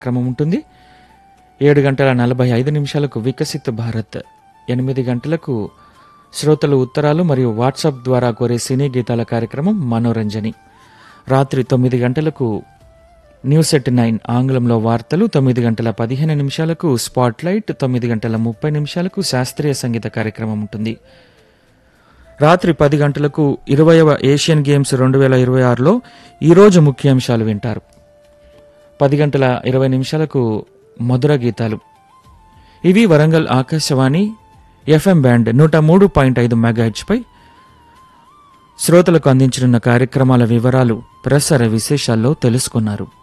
క్రమం ఉంటుంది ఏడు గంటల నలభై ఐదు నిమిషాలకు వికసిత్ భారత్ ఎనిమిది గంటలకు శ్రోతలు ఉత్తరాలు మరియు వాట్సాప్ ద్వారా కోరే సినీ గీతాల కార్యక్రమం మనోరంజని రాత్రి తొమ్మిది గంటలకు న్యూస్ ఎట్ నైన్ ఆంగ్లంలో వార్తలు తొమ్మిది గంటల పదిహేను నిమిషాలకు స్పాట్లైట్ తొమ్మిది గంటల ముప్పై నిమిషాలకు శాస్త్రీయ సంగీత కార్యక్రమం ఉంటుంది రాత్రి పది గంటలకు ఇరవయవ ఏషియన్ గేమ్స్ రెండు వేల ఇరవై ఆరులో ఈరోజు ముఖ్యాంశాలు వింటారు పది గంటల ఇరవై నిమిషాలకు మధుర గీతాలు ఇవి వరంగల్ ఆకాశవాణి ఎఫ్ఎం బ్యాండ్ నూట మూడు పాయింట్ ఐదు మెగాహెచ్పై శ్రోతలకు అందించనున్న కార్యక్రమాల వివరాలు ప్రసార విశేషాల్లో తెలుసుకున్నారు